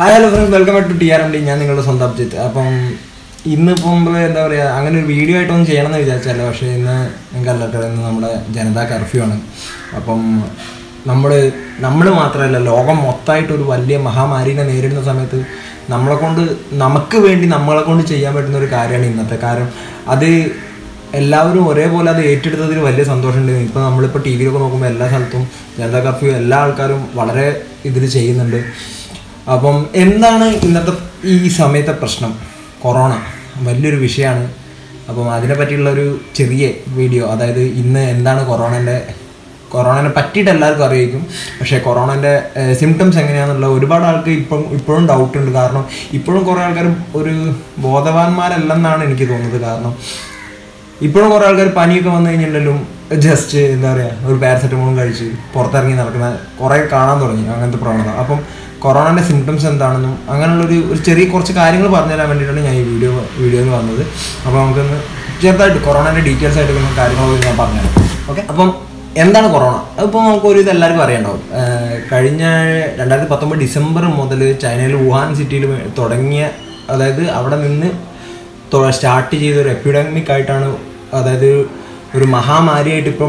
hi hello friends welcome back to T R M D ഞാൻ നിങ്ങളുടെ സ്വന്തം അബ്ജിത്ത് അപ്പം ഇന്നിപ്പോൾ നമ്മൾ എന്താ പറയുക അങ്ങനെ ഒരു വീഡിയോ ആയിട്ടൊന്നും ചെയ്യണമെന്ന് വിചാരിച്ചല്ല പക്ഷേ ഇന്ന് നിങ്ങൾക്ക് അല്ലട്ടോ ഇന്ന് നമ്മുടെ ജനതാ കർഫ്യൂ ആണ് അപ്പം നമ്മൾ നമ്മൾ മാത്രമല്ല ലോകം മൊത്തമായിട്ട് ഒരു വലിയ മഹാമാരിനെ നേരിടുന്ന സമയത്ത് നമ്മളെ കൊണ്ട് നമുക്ക് വേണ്ടി നമ്മളെ കൊണ്ട് ചെയ്യാൻ പറ്റുന്ന ഒരു കാര്യമാണ് ഇന്നത്തെ കാരണം അത് എല്ലാവരും ഒരേപോലെ അത് ഏറ്റെടുത്തതിൽ വലിയ സന്തോഷമുണ്ട് ഇപ്പോൾ നമ്മളിപ്പോൾ ടി വിയിലൊക്കെ നോക്കുമ്പോൾ എല്ലാ സ്ഥലത്തും ജനതാ കർഫ്യൂ എല്ലാ ആൾക്കാരും വളരെ ഇതിൽ ചെയ്യുന്നുണ്ട് അപ്പം എന്താണ് ഇന്നത്തെ ഈ സമയത്തെ പ്രശ്നം കൊറോണ വലിയൊരു വിഷയമാണ് അപ്പം അതിനെ പറ്റിയുള്ള ഒരു ചെറിയ വീഡിയോ അതായത് ഇന്ന് എന്താണ് കൊറോണൻ്റെ കൊറോണനെ പറ്റിയിട്ട് എല്ലാവർക്കും അറിയിക്കും പക്ഷേ കൊറോണൻ്റെ സിംറ്റംസ് എങ്ങനെയാണെന്നുള്ള ഒരുപാട് ആൾക്ക് ഇപ്പം ഇപ്പോഴും ഡൗട്ട് ഉണ്ട് കാരണം ഇപ്പോഴും കുറേ ആൾക്കാർ ഒരു ബോധവാന്മാരല്ലെന്നാണ് എനിക്ക് തോന്നുന്നത് കാരണം ഇപ്പോഴും കുറേ ആൾക്കാർ പനിയൊക്കെ വന്നു കഴിഞ്ഞിട്ടുണ്ടെങ്കിലും ജസ്റ്റ് എന്താ പറയുക ഒരു പാരസെറ്റമോളും കഴിച്ച് പുറത്തിറങ്ങി നടക്കുന്ന കുറേ കാണാൻ തുടങ്ങി അങ്ങനത്തെ പ്രവണത അപ്പം കൊറോണൻ്റെ സിംറ്റംസ് എന്താണെന്നും അങ്ങനെയുള്ളൊരു ഒരു ചെറിയ കുറച്ച് കാര്യങ്ങൾ പറഞ്ഞു തരാൻ വേണ്ടിയിട്ടാണ് ഞാൻ ഈ വീഡിയോ വീഡിയോയിൽ വന്നത് അപ്പോൾ നമുക്കൊന്ന് ചെറുതായിട്ട് കൊറോണൻ്റെ ഡീറ്റെയിൽസ് ആയിട്ട് കുറച്ച് കാര്യങ്ങളൊക്കെ ഞാൻ പറഞ്ഞുതരാം ഓക്കെ അപ്പം എന്താണ് കൊറോണ അതിപ്പോൾ നമുക്ക് ഒരു ഇത് എല്ലാവർക്കും അറിയണ്ടാവും ഏഹ് കഴിഞ്ഞ രണ്ടായിരത്തി പത്തൊമ്പത് ഡിസംബർ മുതൽ ചൈനയിൽ വുഹാൻ സിറ്റിയിൽ തുടങ്ങിയ അതായത് അവിടെ നിന്ന് സ്റ്റാർട്ട് ചെയ്ത ഒരു എപ്പിഡമിക് ആയിട്ടാണ് അതായത് ഒരു മഹാമാരിയായിട്ട് ഇപ്പം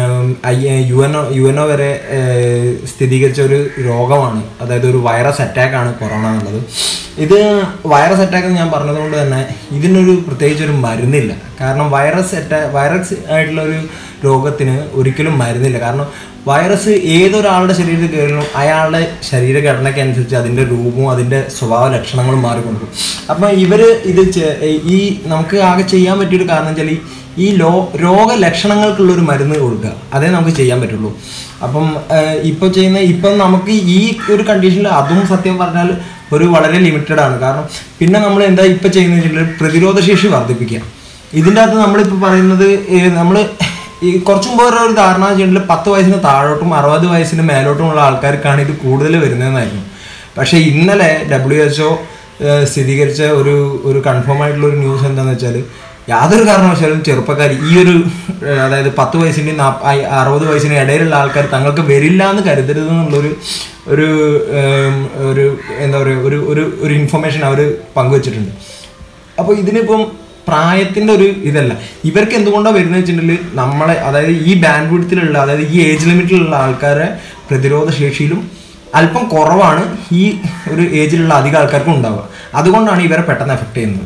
U N O U N O വരെ ഏഹ്, സ്ഥിരീകരിച്ച ഒരു രോഗമാണ് അതായത് ഒരു വൈറസ് അറ്റാക്ക് ആണ് കൊറോണ എന്നുള്ളത് ഇത് വൈറസ് അറ്റാക്ക് എന്ന് ഞാൻ പറഞ്ഞതുകൊണ്ട് തന്നെ ഇതിനൊരു പ്രത്യേകിച്ച് ഒരു മരുന്നില്ല കാരണം വൈറസ് അറ്റാ വൈറസ് ആയിട്ടുള്ള ഒരു രോഗത്തിന് ഒരിക്കലും മരുന്നില്ല കാരണം വൈറസ് ഏതൊരാളുടെ ശരീരത്തിൽ കയറുന്നു അയാളുടെ ശരീരഘടനയ്ക്ക് അനുസരിച്ച് അതിൻ്റെ രൂപവും അതിൻ്റെ സ്വഭാവ ലക്ഷണങ്ങളും മാറിക്കൊടുക്കും അപ്പം ഇവർ ഇത് ചെ- ഈ നമുക്ക് ആകെ ചെയ്യാൻ പറ്റിയൊരു കാരണം വെച്ചാൽ ഈ ഈ ലോ രോഗലക്ഷണങ്ങൾക്കുള്ള ഒരു മരുന്ന് കൊടുക്കുക അതേ നമുക്ക് ചെയ്യാൻ പറ്റുള്ളൂ അപ്പം ഇപ്പോൾ ചെയ്യുന്ന ഇപ്പം നമുക്ക് ഈ ഒരു കണ്ടീഷനിൽ അതും സത്യം പറഞ്ഞാൽ ഒരു വളരെ ലിമിറ്റഡ് ആണ് കാരണം പിന്നെ നമ്മൾ എന്താ ഇപ്പം ചെയ്യുന്നത് വെച്ചിട്ടുണ്ടെങ്കിൽ പ്രതിരോധ ശേഷി വർദ്ധിപ്പിക്കുക ഇതിൻ്റെ അകത്ത് നമ്മളിപ്പോൾ പറയുന്നത് നമ്മൾ ഈ കുറച്ചും മുമ്പ് ഒരു ധാരണ വെച്ചിട്ടുണ്ടെങ്കിൽ പത്ത് വയസ്സിന് താഴോട്ടും അറുപത് വയസ്സിന് മേലോട്ടുമുള്ള ആൾക്കാർക്കാണ് ഇത് കൂടുതൽ വരുന്നതെന്നായിരുന്നു പക്ഷേ ഇന്നലെ ഡബ്ല്യു എച്ച് ഒ സ്ഥിരീകരിച്ച ഒരു ഒരു കൺഫേം ആയിട്ടുള്ള ഒരു ന്യൂസ് എന്താണെന്ന് വെച്ചാൽ യാതൊരു കാരണവശാലും ചെറുപ്പക്കാർ ഈ ഒരു ഏഹ്, അതായത് പത്ത് വയസ്സിൻ്റെ അറുപത് വയസ്സിന് ഇടയിലുള്ള ആൾക്കാർ തങ്ങൾക്ക് വരില്ല എന്ന് കരുതരുത് എന്നുള്ളൊരു ഒരു ഏം, ഒരു എന്താ പറയുക ഒരു ഒരു ഒരു ഇൻഫർമേഷൻ അവർ പങ്കുവച്ചിട്ടുണ്ട് അപ്പോൾ ഇതിനിപ്പം പ്രായത്തിൻ്റെ ഒരു ഇതല്ല ഇവർക്ക് എന്തുകൊണ്ടാണ് വരുന്നത് വെച്ചിട്ടുണ്ടെങ്കിൽ നമ്മളെ അതായത് ഈ ബാൻഡ് വിഡ്ത്തിലുള്ള അതായത് ഈ ഏജ് ലിമിറ്റിലുള്ള ആൾക്കാരെ പ്രതിരോധ ശേഷിയിലും അല്പം കുറവാണ് ഈ ഒരു ഏജിലുള്ള അധികം ആൾക്കാർക്കും ഉണ്ടാവുക അതുകൊണ്ടാണ് ഇവരെ പെട്ടെന്ന് എഫക്ട് ചെയ്യുന്നത്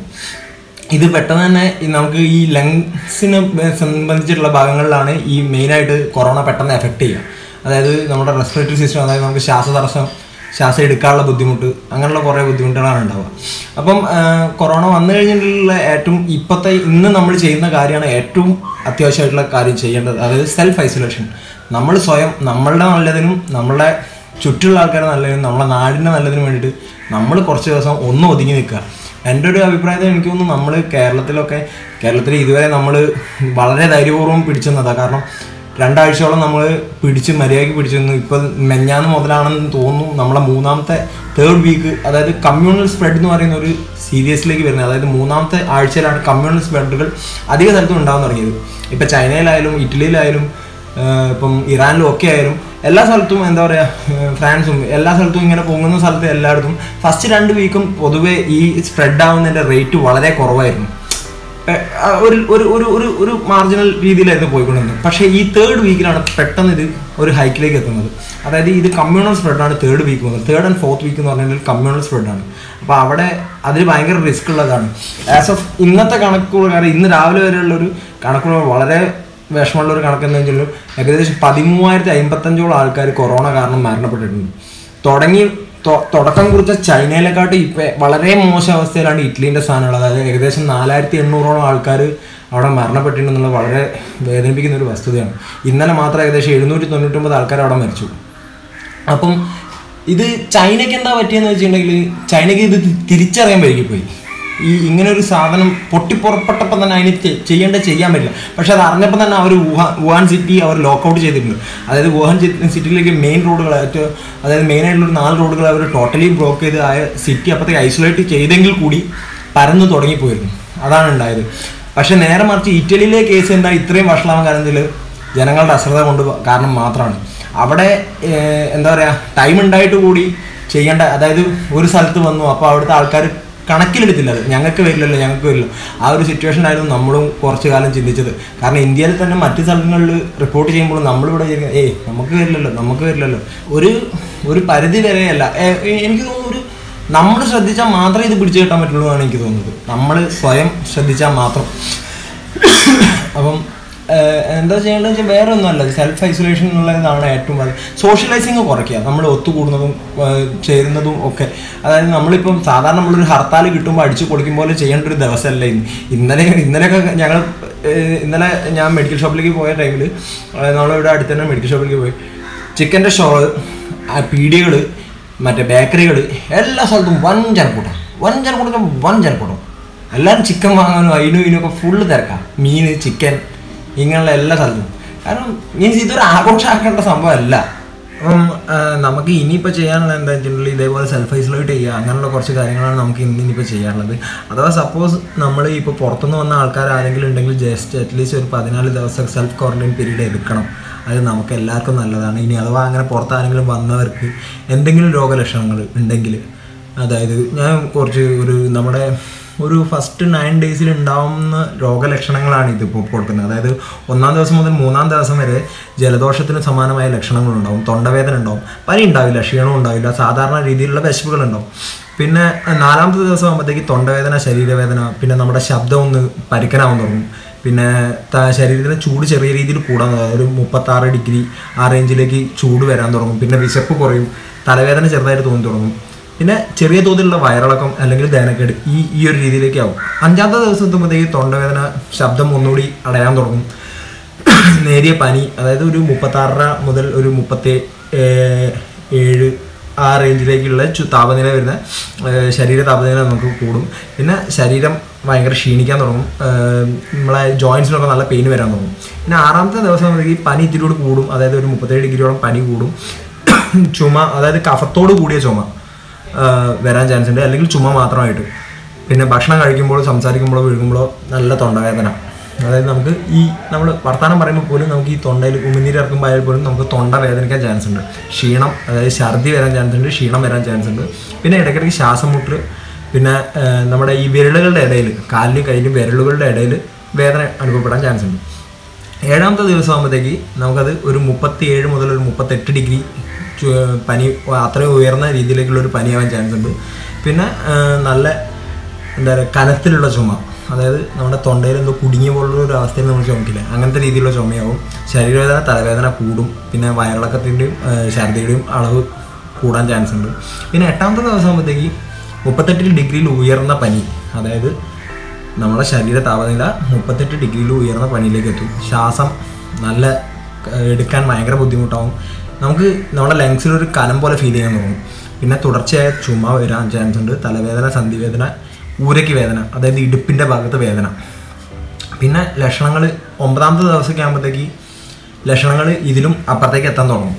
ഇത് പെട്ടെന്ന് തന്നെ ഈ നമുക്ക് ഈ ലങ്സിനെ സംബന്ധിച്ചിട്ടുള്ള ഭാഗങ്ങളിലാണ് ഈ മെയിനായിട്ട് കൊറോണ പെട്ടെന്ന് എഫക്ട് ചെയ്യുക അതായത് നമ്മുടെ റെസ്പിറേറ്ററി സിസ്റ്റം അതായത് നമുക്ക് ശ്വാസതടസ്സം ശ്വാസം എടുക്കാനുള്ള ബുദ്ധിമുട്ട് അങ്ങനെയുള്ള കുറേ ബുദ്ധിമുട്ടുകളാണ് ഉണ്ടാവുക അപ്പം ആ, കൊറോണ വന്നു കഴിഞ്ഞിട്ടുള്ള ഏറ്റവും ഇപ്പോഴത്തെ ഇന്ന് നമ്മൾ ചെയ്യുന്ന കാര്യമാണ് ഏറ്റവും അത്യാവശ്യമായിട്ടുള്ള കാര്യം ചെയ്യേണ്ടത് അതായത് സെൽഫ് ഐസൊലേഷൻ നമ്മൾ സ്വയം നമ്മളുടെ നല്ലതിനും നമ്മളുടെ ചുറ്റുള്ള ആൾക്കാരുടെ നല്ലതിനും നമ്മളെ നാടിൻ്റെ നല്ലതിനും വേണ്ടിയിട്ട് നമ്മൾ കുറച്ച് ദിവസം ഒന്ന് ഒതുങ്ങി നിൽക്കുക എൻ്റെ ഒരു അഭിപ്രായത്തിൽ എനിക്ക് തോന്നുന്നു നമ്മൾ കേരളത്തിലൊക്കെ കേരളത്തിൽ ഇതുവരെ നമ്മൾ വളരെ ധൈര്യപൂർവ്വം പിടിച്ചു നിന്നതാണ് കാരണം രണ്ടാഴ്ചയോളം നമ്മൾ പിടിച്ച് മര്യാദയ്ക്ക് പിടിച്ചു നിന്നു ഇപ്പം മെഞ്ഞാന്ന് മുതലാണെന്ന് തോന്നുന്നു നമ്മളെ മൂന്നാമത്തെ തേർഡ് വീക്ക് അതായത് കമ്മ്യൂണൽ സ്പ്രെഡ് എന്ന് പറയുന്ന ഒരു സീരിയസിലേക്ക് വരുന്നത് അതായത് മൂന്നാമത്തെ ആഴ്ചയിലാണ് കമ്മ്യൂണൽ സ്പ്രെഡുകൾ അധിക സ്ഥലത്തും ഉണ്ടാകാൻ തുടങ്ങിയത് ഇപ്പം ചൈനയിലായാലും ഇറ്റലിയിലായാലും ഏഹ് ഇപ്പം ഇറാനിലും ഒക്കെ ആയാലും എല്ലാ സ്ഥലത്തും എന്താ പറയുക ഫ്രാൻസും എല്ലാ സ്ഥലത്തും ഇങ്ങനെ പൊങ്ങുന്ന സ്ഥലത്ത് എല്ലായിടത്തും ഫസ്റ്റ് രണ്ട് വീക്കും പൊതുവേ ഈ സ്പ്രെഡ് ആവുന്നതിൻ്റെ റേറ്റ് വളരെ കുറവായിരുന്നു ഏഹ് ആ ഒരു ഒരു ഒരു ഒരു ഒരു മാർജിനൽ രീതിയിലായിരുന്നു പോയിക്കൊണ്ടിരുന്നത് പക്ഷേ ഈ തേർഡ് വീക്കിലാണ് പെട്ടെന്ന് ഇത് ഒരു ഹൈക്കിലേക്ക് എത്തുന്നത് അതായത് ഇത് കമ്മ്യൂണൽ സ്പ്രെഡാണ് തേർഡ് വീക്ക് മുതൽ തേർഡ് ആൻഡ് ഫോർത്ത് വീക്ക് എന്ന് പറഞ്ഞാൽ കമ്മ്യൂണൽ സ്പ്രെഡാണ് അപ്പോൾ അവിടെ അതിൽ ഭയങ്കര റിസ്ക് ഉള്ളതാണ് ആസ് ഓഫ് ഇന്നത്തെ കണക്കുകൾ കാരണം ഇന്ന് രാവിലെ വരെയുള്ള ഒരു കണക്കുകൾ വളരെ വിഷമമുള്ള ഒരു കണക്കെന്ന് വെച്ചാൽ ഏകദേശം പതിമൂവായിരത്തി അമ്പത്തഞ്ചോളം ആൾക്കാർ കൊറോണ കാരണം മരണപ്പെട്ടിട്ടുണ്ട് തുടങ്ങി തൊ- തുടക്കം കുറിച്ച ചൈനയിലെക്കാട്ട് ഇപ്പം വളരെ മോശം അവസ്ഥയിലാണ് ഇറ്റലീൻ്റെ സ്ഥാനമുള്ളത് അതായത് ഏകദേശം നാലായിരത്തി എണ്ണൂറോളം ആൾക്കാർ അവിടെ മരണപ്പെട്ടിട്ടുണ്ടെന്നുള്ളത് വളരെ വേദനിപ്പിക്കുന്ന ഒരു വസ്തുതയാണ് ഇന്നലെ മാത്രം ഏകദേശം എഴുന്നൂറ്റി തൊണ്ണൂറ്റൊമ്പത് ആൾക്കാർ അവിടെ മരിച്ചു അപ്പം ഇത് ചൈനയ്ക്ക് എന്താ പറ്റിയെന്ന് വെച്ചിട്ടുണ്ടെങ്കിൽ ചൈനയ്ക്ക് ഇത് തി- തിരിച്ചറിയാൻ വൈകിപ്പോയി ഈ ഇങ്ങനെ ഒരു സാധനം പൊട്ടിപ്പുറപ്പെട്ടപ്പോൾ തന്നെ അതിന് ചെ- ചെയ്യേണ്ട ചെയ്യാൻ പറ്റില്ല പക്ഷെ അത് അറിഞ്ഞപ്പോൾ തന്നെ അവർ വുഹാൻ വുഹാൻ സിറ്റി അവർ ലോക്കൗട്ട് ചെയ്തിട്ടുണ്ട് അതായത് വുഹാൻ സി- സിറ്റിയിലേക്ക് മെയിൻ റോഡുകൾ ഏറ്റവും അതായത് മെയിൻ ആയിട്ടുള്ള ഒരു നാല് റോഡുകൾ അവർ ടോട്ടലി ബ്ലോക്ക് ചെയ്ത് ആയ സിറ്റി അപ്പോഴത്തേക്ക് ഐസൊലേറ്റ് ചെയ്തെങ്കിൽ കൂടി പരന്നു തുടങ്ങിപ്പോയിരുന്നു അതാണ് ഉണ്ടായത് പക്ഷെ നേരെ മറിച്ച് ഇറ്റലിയിലെ കേസ് എന്താ ഇത്രയും വഷളാവാൻ കാരണത്തിൽ ജനങ്ങളുടെ അശ്രദ്ധ കൊണ്ട് കാരണം മാത്രമാണ് അവിടെ ഏഹ്, എന്താ പറയുക ടൈം ഉണ്ടായിട്ട് കൂടി ചെയ്യേണ്ട അതായത് ഒരു സ്ഥലത്ത് വന്നു അപ്പോൾ അവിടുത്തെ ആൾക്കാർ കണക്കിലെടുത്തില്ല അത് ഞങ്ങൾക്ക് വരില്ലല്ലോ ഞങ്ങൾക്ക് വരില്ലോ ആ ഒരു സിറ്റുവേഷൻ ആയിരുന്നു നമ്മളും കുറച്ച് കാലം ചിന്തിച്ചത് കാരണം ഇന്ത്യയിൽ തന്നെ മറ്റു സ്ഥലങ്ങളിൽ റിപ്പോർട്ട് ചെയ്യുമ്പോൾ നമ്മളിവിടെ വിചാരിക്കും, ഏയ് നമുക്ക് വരില്ലല്ലോ നമുക്ക് വരില്ലല്ലോ ഒരു ഒരു പരിധി വരെയല്ല ഏ, എനിക്ക് തോന്നുന്നു ഒരു നമ്മൾ ശ്രദ്ധിച്ചാൽ മാത്രമേ ഇത് പിടിച്ചു കിട്ടാൻ പറ്റുള്ളൂ എന്നാണ് എനിക്ക് തോന്നുന്നത് നമ്മൾ സ്വയം ശ്രദ്ധിച്ചാൽ മാത്രം അപ്പം ഏഹ്, എന്താ ചെയ്യേണ്ടത് വെച്ചാൽ വേറെ ഒന്നുമല്ല സെൽഫ് ഐസൊലേഷൻ എന്നുള്ളതാണ് ഏറ്റവും വലിയ സോഷ്യലൈസിങ് കുറയ്ക്കുക നമ്മൾ ഒത്തുകൂടുന്നതും ഏഹ്, ചേരുന്നതും ഒക്കെ അതായത് നമ്മളിപ്പം സാധാരണ നമ്മളൊരു ഹർത്താൽ കിട്ടുമ്പോൾ അടിച്ചു പൊളിക്കും പോലെ ചെയ്യേണ്ട ഒരു ദിവസമല്ല ഇന്ന് ഇന്നലെ ഇന്നലെയൊക്കെ ഞങ്ങൾ ഏഹ്, ഇന്നലെ ഞാൻ മെഡിക്കൽ ഷോപ്പിലേക്ക് പോയ ടൈമിൽ നമ്മളിവിടെ അടുത്ത് തന്നെ മെഡിക്കൽ ഷോപ്പിലേക്ക് പോയി ചിക്കൻ്റെ ഷോള് പീടികൾ മറ്റേ ബേക്കറികൾ എല്ലാ സ്ഥലത്തും വൻ ജനക്കൂട്ടം വൻ ജനക്കൂട്ടം വൻ ജനക്കൂട്ടം എല്ലാവരും ചിക്കൻ വാങ്ങാനും അതിനും ഇതിനും ഒക്കെ ഫുള്ള് തിരക്കാം മീൻ ചിക്കൻ ഇങ്ങനെയുള്ള എല്ലാ സ്ഥലത്തും കാരണം മീൻസ് ഇതൊരു ആഘോഷമാക്കേണ്ട സംഭവമല്ല അപ്പം ആ, നമുക്ക് ഇനിയിപ്പോൾ ചെയ്യാനുള്ള എന്താ വെച്ചിട്ടുണ്ടെങ്കിൽ ഇതേപോലെ സെൽഫ് ഐസൊലേറ്റ് ചെയ്യുക അങ്ങനെയുള്ള കുറച്ച് കാര്യങ്ങളാണ് നമുക്ക് ഇന്ന് ഇനിയിപ്പോൾ ചെയ്യാനുള്ളത് അഥവാ സപ്പോസ് നമ്മൾ ഇപ്പോൾ പുറത്തുനിന്ന് വന്ന ആൾക്കാർ ആരെങ്കിലും ഉണ്ടെങ്കിൽ ജസ്റ്റ് അറ്റ്ലീസ്റ്റ് ഒരു പതിനാല് ദിവസം സെൽഫ് ക്വാറന്റൈൻ പീരീഡ് എടുക്കണം അത് നമുക്ക് എല്ലാവർക്കും നല്ലതാണ് ഇനി അഥവാ അങ്ങനെ പുറത്ത് ആരെങ്കിലും വന്നവർക്ക് എന്തെങ്കിലും രോഗലക്ഷണങ്ങൾ ഉണ്ടെങ്കിൽ അതായത് ഞാൻ കുറച്ച് ഒരു നമ്മുടെ ഒരു ഫസ്റ്റ് നയൻ ഡേയ്സിൽ ഉണ്ടാവുന്ന രോഗലക്ഷണങ്ങളാണ് ഇതിപ്പോൾ കൊടുക്കുന്നത് അതായത് ഒന്നാം ദിവസം മുതൽ മൂന്നാം ദിവസം വരെ ജലദോഷത്തിന് സമാനമായ ലക്ഷണങ്ങളുണ്ടാവും തൊണ്ടവേദന ഉണ്ടാവും പനി ഉണ്ടാവില്ല ക്ഷീണം ഉണ്ടാവില്ല സാധാരണ രീതിയിലുള്ള വിശപ്പുകൾ ഉണ്ടാവും പിന്നെ നാലാമത്തെ ദിവസം ആകുമ്പോഴത്തേക്ക് തൊണ്ടവേദന ശരീരവേദന പിന്നെ നമ്മുടെ ശബ്ദം ഒന്ന് പരിക്കനാവാൻ തുടങ്ങും പിന്നെ ത- ശരീരത്തിന് ചൂട് ചെറിയ രീതിയിൽ കൂടാൻ തുടങ്ങും ഒരു മുപ്പത്താറ് ഡിഗ്രി ആ റേഞ്ചിലേക്ക് ചൂട് വരാൻ തുടങ്ങും പിന്നെ വിശപ്പ് കുറയും തലവേദന ചെറുതായിട്ട് തോന്നി തുടങ്ങും പിന്നെ ചെറിയ തോതിലുള്ള വയറിളക്കം അല്ലെങ്കിൽ ദഹനക്കേട് ഈ ഈ ഒരു രീതിയിലേക്ക് ആവും അഞ്ചാമത്തെ ദിവസം എത്തുമ്പോഴത്തേക്ക് തൊണ്ടവേദന ശബ്ദം ഒന്നുകൂടി അടയാൻ തുടങ്ങും നേരിയ പനി അതായത് ഒരു മുപ്പത്താറര മുതൽ ഒരു മുപ്പത്തി ഏ- ഏഴ് ആ റേഞ്ചിലേക്കുള്ള ചു താപനില വരുന്ന ഏ, ശരീര താപനില നമുക്ക് കൂടും പിന്നെ ശരീരം ഭയങ്കര ക്ഷീണിക്കാൻ തുടങ്ങും ഏ, നമ്മളെ ജോയിൻസിനൊക്കെ നല്ല പെയിൻ വരാൻ തുടങ്ങും പിന്നെ ആറാമത്തെ ദിവസം നമുക്ക് ഈ പനി ഇത്തിരി കൂടി കൂടും അതായത് ഒരു മുപ്പത്തേഴ് ഡിഗ്രിയോളം പനി കൂടും ചുമ അതായത് കഫത്തോട് കൂടിയ ചുമ ആ, വരാൻ ചാൻസ് ഉണ്ട് അല്ലെങ്കിൽ ചുമ മാത്രമായിട്ട് പിന്നെ ഭക്ഷണം കഴിക്കുമ്പോഴോ സംസാരിക്കുമ്പോഴോ വിഴുകുമ്പോഴോ നല്ല തൊണ്ടവേദന അതായത് നമുക്ക് ഈ നമ്മൾ വർത്തമാനം പറയുമ്പോൾ പോലും നമുക്ക് ഈ തൊണ്ടയിൽ ഉമിനീര് ഇറക്കുമ്പോൾ ആയാൽ പോലും നമുക്ക് തൊണ്ട വേദനിക്കാൻ ചാൻസ് ഉണ്ട് ക്ഷീണം അതായത് ഛർദി വരാൻ ചാൻസ് ഉണ്ട് ക്ഷീണം വരാൻ ചാൻസ് ഉണ്ട് പിന്നെ ഇടയ്ക്കിടയ്ക്ക് ശ്വാസം മുട്ടൽ പിന്നെ ആ, നമ്മുടെ ഈ വിരലുകളുടെ ഇടയിൽ കാലിലും കയ്യിലും വിരലുകളുടെ ഇടയിൽ വേദന അനുഭവപ്പെടാൻ ചാൻസ് ഉണ്ട് ഏഴാമത്തെ ദിവസം ആകുമ്പോഴത്തേക്ക് നമുക്കത് ഒരു മുപ്പത്തി ഏഴ് മുതൽ ഒരു മുപ്പത്തെട്ട് ഡിഗ്രി ചു- പനി അത്രയും ഉയർന്ന രീതിയിലേക്കുള്ള ഒരു പനിയാവാൻ ചാൻസ് ഉണ്ട് പിന്നെ ആ, നല്ല എന്താ പറയുക കനത്തിലുള്ള ചുമ അതായത് നമ്മുടെ തൊണ്ടയിൽ എന്തോ കുടുങ്ങിയ പോലുള്ള ഒരു അവസ്ഥയിൽ നമ്മൾ ചുമക്കില്ല അങ്ങനത്തെ രീതിയിലുള്ള ചുമയാവും ശരീരവേദന തലവേദന കൂടും പിന്നെ വയറിളക്കത്തിൻ്റെയും ആ, ഛർദിയുടെയും അളവ് കൂടാൻ ചാൻസ് ഉണ്ട് പിന്നെ എട്ടാമത്തെ ദിവസം ആകുമ്പോഴത്തേക്ക് മുപ്പത്തെട്ട് ഡിഗ്രിയിൽ ഉയർന്ന പനി അതായത് നമ്മുടെ ശരീര താപനില മുപ്പത്തെട്ട് ഡിഗ്രിയിൽ ഉയർന്ന പനിയിലേക്ക് എത്തും ശ്വാസം നല്ല ഏഹ്, എടുക്കാൻ ഭയങ്കര ബുദ്ധിമുട്ടാവും നമുക്ക് നമ്മുടെ ലങ്സിൽ ഒരു കനം പോലെ ഫീൽ ചെയ്യാൻ തുടങ്ങും പിന്നെ തുടർച്ചയായ ചുമ വരാൻ ചാൻസ് ഉണ്ട് തലവേദന സന്ധിവേദന ഊരയ്ക്ക് വേദന അതായത് ഇടുപ്പിൻ്റെ ഭാഗത്ത് വേദന പിന്നെ ലക്ഷണങ്ങൾ ഒമ്പതാമത്തെ ദിവസമൊക്കെ ആകുമ്പോഴത്തേക്ക് ലക്ഷണങ്ങൾ ഇതിലും അപ്പുറത്തേക്ക് എത്താൻ തുടങ്ങും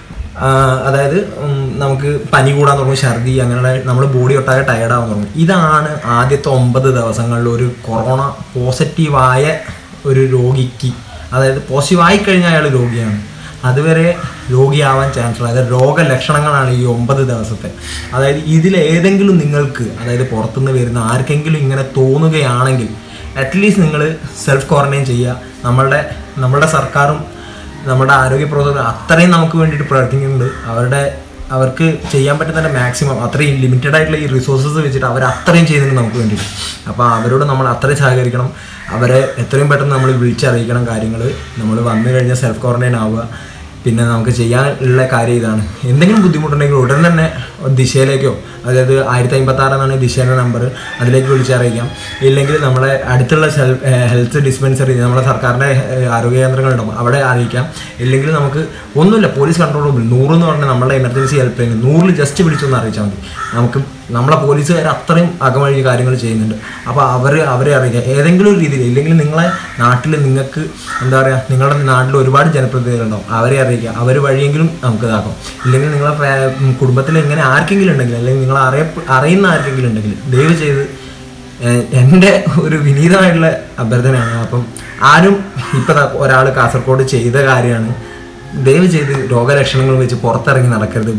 ആ, അതായത് ഉം, നമുക്ക് പനി കൂടാൻ തുടങ്ങും ഛർദി അങ്ങനെയുള്ള നമ്മൾ ബോഡി ഒട്ടാകെ ടയർഡാവാൻ തുടങ്ങും ഇതാണ് ആദ്യത്തെ ഒമ്പത് ദിവസങ്ങളിൽ ഒരു കൊറോണ പോസിറ്റീവായ ഒരു രോഗിക്ക് അതായത് പോസിറ്റീവായി കഴിഞ്ഞാൽ അയാൾ രോഗിയാണ് അതുവരെ രോഗിയാവാൻ ചാൻസ് ഉള്ള അതായത് രോഗലക്ഷണങ്ങളാണ് ഈ ഒമ്പത് ദിവസത്തെ അതായത് ഇതിൽ ഏതെങ്കിലും നിങ്ങൾക്ക് അതായത് പുറത്തുനിന്ന് വരുന്ന ആർക്കെങ്കിലും ഇങ്ങനെ തോന്നുകയാണെങ്കിൽ അറ്റ്ലീസ്റ്റ് നിങ്ങൾ സെൽഫ് ക്വാറന്റൈൻ ചെയ്യുക നമ്മളുടെ നമ്മളുടെ സർക്കാരും നമ്മുടെ ആരോഗ്യ പ്രവർത്തകർ അത്രയും നമുക്ക് വേണ്ടിയിട്ട് പ്രവർത്തിക്കുന്നുണ്ട് അവരുടെ അവർക്ക് ചെയ്യാൻ പറ്റുന്നതിൻ്റെ മാക്സിമം അത്രയും ലിമിറ്റഡ് ആയിട്ടുള്ള ഈ റിസോഴ്സസ് വെച്ചിട്ട് അവർ അത്രയും ചെയ്യുന്നുണ്ട് നമുക്ക് വേണ്ടിയിട്ട് അപ്പോൾ അവരോട് നമ്മൾ അത്രയും സഹകരിക്കണം അവരെ എത്രയും പെട്ടെന്ന് നമ്മൾ വിളിച്ചറിയിക്കണം കാര്യങ്ങൾ നമ്മൾ വന്നു കഴിഞ്ഞാൽ സെൽഫ് ക്വാറന്റൈൻ ആവുക പിന്നെ നമുക്ക് ചെയ്യാനുള്ള കാര്യം ഇതാണ് എന്തെങ്കിലും ബുദ്ധിമുട്ടുണ്ടെങ്കിൽ ഉടൻ തന്നെ ദിശയിലേക്കോ അതായത് ആയിരത്തി അമ്പത്തി ആറ് എന്നാണ് ദിശയുടെ നമ്പർ അതിലേക്ക് വിളിച്ചറിയിക്കാം ഇല്ലെങ്കിൽ നമ്മളെ അടുത്തുള്ള സെൽഫ് ഹെൽത്ത് ഡിസ്പെൻസറി നമ്മുടെ സർക്കാരിൻ്റെ ഏഹ്, ആരോഗ്യ കേന്ദ്രങ്ങളുണ്ടാവും അവിടെ അറിയിക്കാം ഇല്ലെങ്കിൽ നമുക്ക് ഒന്നുമില്ല പോലീസ് കൺട്രോൾ റൂമിൽ നൂറ് എന്ന് പറഞ്ഞാൽ നമ്മളെ എമർജൻസി ഹെൽപ്പ് ലൈൻ നൂറിൽ ജസ്റ്റ് വിളിച്ചൊന്ന് അറിയിച്ചാൽ മതി നമുക്ക് നമ്മളെ പോലീസുകാർ അത്രയും അകമഴി കാര്യങ്ങൾ ചെയ്യുന്നുണ്ട് അപ്പോൾ അവർ അവരെ അറിയിക്കുക ഏതെങ്കിലും ഒരു രീതിയിൽ ഇല്ലെങ്കിൽ നിങ്ങളെ നാട്ടിൽ നിങ്ങൾക്ക് എന്താ പറയുക നിങ്ങളുടെ നാട്ടിൽ ഒരുപാട് ജനപ്രതിനിധികളുണ്ടാവും അവരെ അറിയിക്കുക അവർ വഴിയെങ്കിലും നമുക്ക് ഇതാക്കും ഇല്ലെങ്കിൽ നിങ്ങളെ ഫാ- ഉം, കുടുംബത്തിൽ ഇങ്ങനെ ആർക്കെങ്കിലും ഉണ്ടെങ്കിൽ അല്ലെങ്കിൽ നിങ്ങൾ അറിയ അറിയുന്ന ആർക്കെങ്കിലും ഉണ്ടെങ്കിൽ ദയവ് ചെയ്ത് ഏഹ്, എൻ്റെ ഒരു വിനീതമായിട്ടുള്ള അഭ്യർത്ഥനയാണ് അപ്പം ആരും ഇപ്പം ഒരാൾ കാസർഗോഡ് ചെയ്ത കാര്യമാണ് ദയവ് ചെയ്ത് രോഗലക്ഷണങ്ങൾ വെച്ച് പുറത്തിറങ്ങി നടക്കരുത്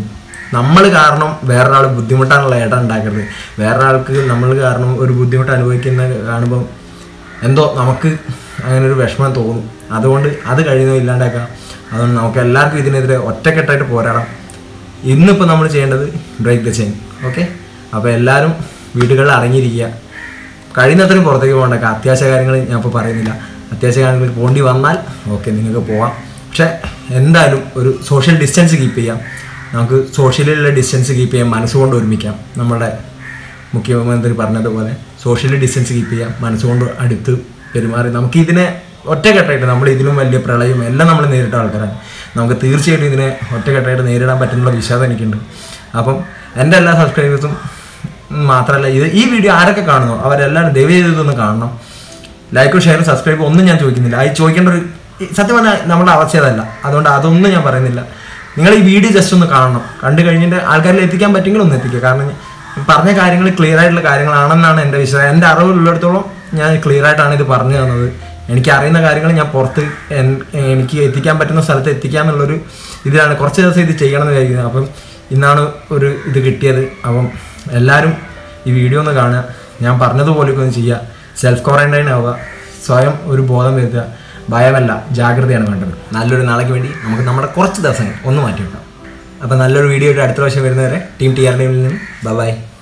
നമ്മൾ കാരണം വേറൊരാൾ ബുദ്ധിമുട്ടാണുള്ള ഏട്ട ഉണ്ടാക്കരുത് വേറൊരാൾക്ക് നമ്മൾ കാരണം ഒരു ബുദ്ധിമുട്ട് അനുഭവിക്കുന്ന കാണുമ്പം എന്തോ നമുക്ക് അങ്ങനെ ഒരു വിഷമം തോന്നും അതുകൊണ്ട് അത് കഴിയുന്നത് ഇല്ലാണ്ടാക്കാം അതുകൊണ്ട് നമുക്ക് എല്ലാവർക്കും ഇതിനെതിരെ ഒറ്റക്കെട്ടായിട്ട് പോരാടാം ഇന്നിപ്പോൾ നമ്മൾ ചെയ്യേണ്ടത് ബ്രേക്ക് ദ ചെയിൻ ഓക്കെ അപ്പോൾ എല്ലാവരും വീടുകളിൽ അടങ്ങിയിരിക്കുക കഴിയുന്നത്രയും പുറത്തേക്ക് പോകേണ്ട അത്യാവശ്യ കാര്യങ്ങൾ ഞാൻ ഇപ്പോൾ പറയുന്നില്ല അത്യാവശ്യ കാര്യങ്ങൾ പോകേണ്ടി വന്നാൽ ഓക്കെ നിങ്ങൾക്ക് പോവാം പക്ഷേ എന്തായാലും ഒരു സോഷ്യൽ ഡിസ്റ്റൻസ് കീപ്പ് ചെയ്യാം നമുക്ക് സോഷ്യലിലുള്ള ഡിസ്റ്റൻസ് കീപ്പ് ചെയ്യാം മനസ്സുകൊണ്ട് ഒരുമിക്കാം നമ്മുടെ മുഖ്യമന്ത്രി പറഞ്ഞതുപോലെ സോഷ്യൽ ഡിസ്റ്റൻസ് കീപ്പ് ചെയ്യാം മനസ്സുകൊണ്ട് അടുത്ത് പെരുമാറി നമുക്ക് ഇതിനെ ഒറ്റക്കെട്ടായിട്ട് നമ്മൾ ഇതിലും വലിയ പ്രളയം എല്ലാം നമ്മൾ നേരിട്ട ആൾക്കാരാണ് നമുക്ക് തീർച്ചയായിട്ടും ഇതിനെ ഒറ്റക്കെട്ടായിട്ട് നേരിടാൻ പറ്റുന്നുള്ള വിശ്വാസം എനിക്കുണ്ട് അപ്പം എൻ്റെ എല്ലാ സബ്സ്ക്രൈബേഴ്സും മാത്രമല്ല ഇത് ഈ വീഡിയോ ആരൊക്കെ കാണുന്നു അവരെല്ലാവരും ദയവ് ചെയ്ത് ഇതൊന്ന് കാണണം ലൈക്കും ഷെയറും സബ്സ്ക്രൈബും ഒന്നും ഞാൻ ചോദിക്കുന്നില്ല അത് ചോദിക്കേണ്ട ഒരു ഈ സത്യം പറഞ്ഞാൽ നമ്മുടെ അവസ്ഥ അതല്ല അതുകൊണ്ട് അതൊന്നും ഞാൻ പറയുന്നില്ല നിങ്ങൾ ഈ വീഡിയോ ജസ്റ്റ് ഒന്ന് കാണണം കണ്ടു കഴിഞ്ഞിട്ട് ആൾക്കാരിൽ എത്തിക്കാൻ പറ്റുമെങ്കിൽ ഒന്ന് എത്തിക്കുക കാരണം പറഞ്ഞ കാര്യങ്ങൾ ക്ലിയർ ആയിട്ടുള്ള കാര്യങ്ങളാണെന്നാണ് എൻ്റെ വിശ്വാസം എൻ്റെ അറിവുള്ളിടത്തോളം ഞാൻ ക്ലിയർ ആയിട്ടാണ് ഇത് പറഞ്ഞു തന്നത് എനിക്ക് അറിയുന്ന കാര്യങ്ങൾ ഞാൻ പുറത്ത് എൻ- എനിക്ക് എത്തിക്കാൻ പറ്റുന്ന സ്ഥലത്ത് എത്തിക്കുക എന്നുള്ളൊരു ഇതിലാണ് കുറച്ച് ദിവസം ഇത് ചെയ്യണം എന്ന് വിചാരിക്കുന്നത് അപ്പം ഇന്നാണ് ഒരു ഇത് കിട്ടിയത് അപ്പം എല്ലാവരും ഈ വീഡിയോ ഒന്ന് കാണുക ഞാൻ പറഞ്ഞതുപോലെയൊക്കെ ഒന്ന് ചെയ്യുക സെൽഫ് ക്വാറന്റൈൻ ആവുക സ്വയം ഒരു ബോധം വരുത്തുക ഭയമല്ല ജാഗ്രതയാണ് വേണ്ടത് നല്ലൊരു നാളേക്ക് വേണ്ടി നമുക്ക് നമ്മുടെ കുറച്ച് ദിവസങ്ങൾ ഒന്ന് മാറ്റി വെക്കാം അപ്പം നല്ലൊരു വീഡിയോ ആയിട്ട് അടുത്ത പ്രാവശ്യം വരുന്നവരെ ടീം ടി ആർ നിന്നും ബൈ